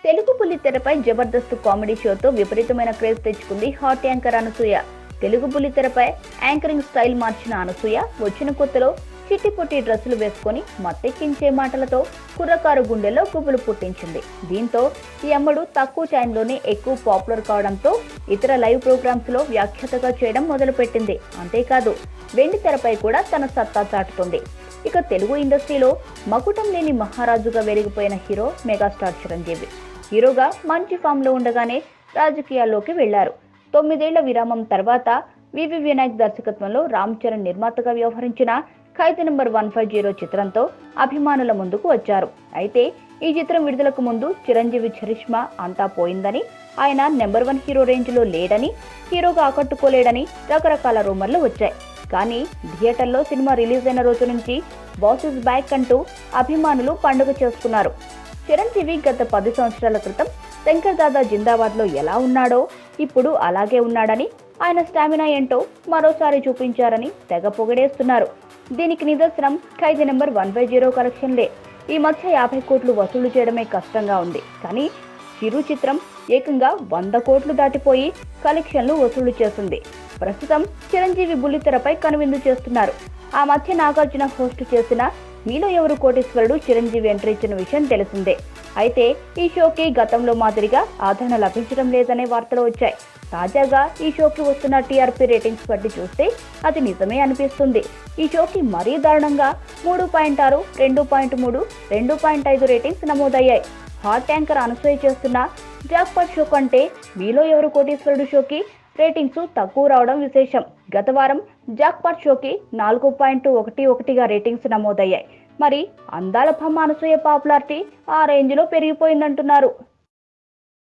తెలుగు పులి తెరపై జబర్దస్త్ కామెడీ షోతో విపరీతమైన క్రేజ్ తెచ్చుకుంది హాట్ యాంకర్ అనసూయ తెలుగు పులి తెరపై యాంకరింగ్ స్టైల్ మార్చిన అనసూయ వచ్చిన కొత్తలో చిట్టి పొట్టి డ్రెస్సులు వేసుకొని మత్తెక్కించే మాటలతో కుర్రకారు గుండెల్లో గుబులు పుట్టించింది దీంతో ఈ అమ్మడు తక్కువ టైంలోనే ఎక్కువ పాపులర్ కావడంతో ఇతర లైవ్ ప్రోగ్రామ్స్ లో వ్యాఖ్యాతగా చేయడం మొదలుపెట్టింది అంతేకాదు వెండి తెరపై కూడా తన సత్తా చాటుతుంది ఇక తెలుగు ఇండస్ట్రీలో మకుటం లేని మహారాజుగా వెలిగిపోయిన హీరో మెగాస్టార్ చిరంజీవి హీరోగా మంచి ఫామ్ లో ఉండగానే రాజకీయాల్లోకి వెళ్లారు తొమ్మిదేళ్ల విరామం తర్వాత వివి వినాయక్ దర్శకత్వంలో రామ్ చరణ్ నిర్మాతగా వ్యవహరించిన Khaidi number one five zero చిత్రంతో అభిమానుల ముందుకు వచ్చారు అయితే ఈ చిత్రం విడుదలకు ముందు చిరంజీవి చరిష్మా అంతా పోయిందని ఆయన నెంబర్ వన్ హీరో రేంజ్ లో లేడని హీరోగా ఆకట్టుకోలేడని రకరకాల రూమర్లు వచ్చాయి కానీ థియేటర్లో సినిమా రిలీజ్ అయిన రోజు నుంచి బాస్ ఇస్ బ్యాక్ అంటూ అభిమానులు పండుగ చేసుకున్నారు చిరంజీవి గత పది సంవత్సరాల క్రితం శంకర్ దాదా జిందాబాద్ లో ఎలా ఉన్నాడో ఇప్పుడు అలాగే ఉన్నాడని ఆయన స్టామినా ఏంటో మరోసారి చూపించారని తెగ పొగిడేస్తున్నారు దీనికి నిదర్శనం Khaidi number one by zero కలెక్షన్లే ఈ మధ్య యాభై కోట్లు వసూలు చేయడమే కష్టంగా ఉంది కానీ చిరు చిత్రం ఏకంగా వంద కోట్లు దాటిపోయి కలెక్షన్లు వసూలు చేస్తుంది ప్రస్తుతం చిరంజీవి బుల్లితెరపై కనువిందు చేస్తున్నారు ఆ మధ్య నాగార్జున హోస్ట్ చేసిన మీలో ఎవరు కోటేశ్వరుడు చిరంజీవి ఎంట్రీ ఇచ్చిన విషయం తెలిసిందే అయితే ఈ షోకి గతంలో మాదిరిగా ఆదరణ లభించడం లేదనే వార్తలు వచ్చాయి తాజాగా ఈ షోకి వస్తున్న టీఆర్పీ రేటింగ్స్ బట్టి చూస్తే అది నిజమే అనిపిస్తుంది ఈ షోకి మరీ దారుణంగా మూడు పాయింట్ ఆరు రెండు పాయింట్ మూడు రెండు పాయింట్ ఐదు రేటింగ్స్ నమోదయ్యాయి హాట్ ట్యాంకర్ అనసూయ చేస్తున్న జాక్పాట్ షో కంటే మీలో ఎవరు కోటీశ్వరుడు షోకి రేటింగ్స్ తక్కువ రావడం విశేషం గత వారం జాక్పాట్ షోకి నాలుగు పాయింట్ ఒకటి ఒకటిగా రేటింగ్స్ నమోదయ్యాయి మరి అందాల భమ్మ అనసూయ పాపులారిటీ ఆ రేంజ్లో పెరిగిపోయిందంటున్నారు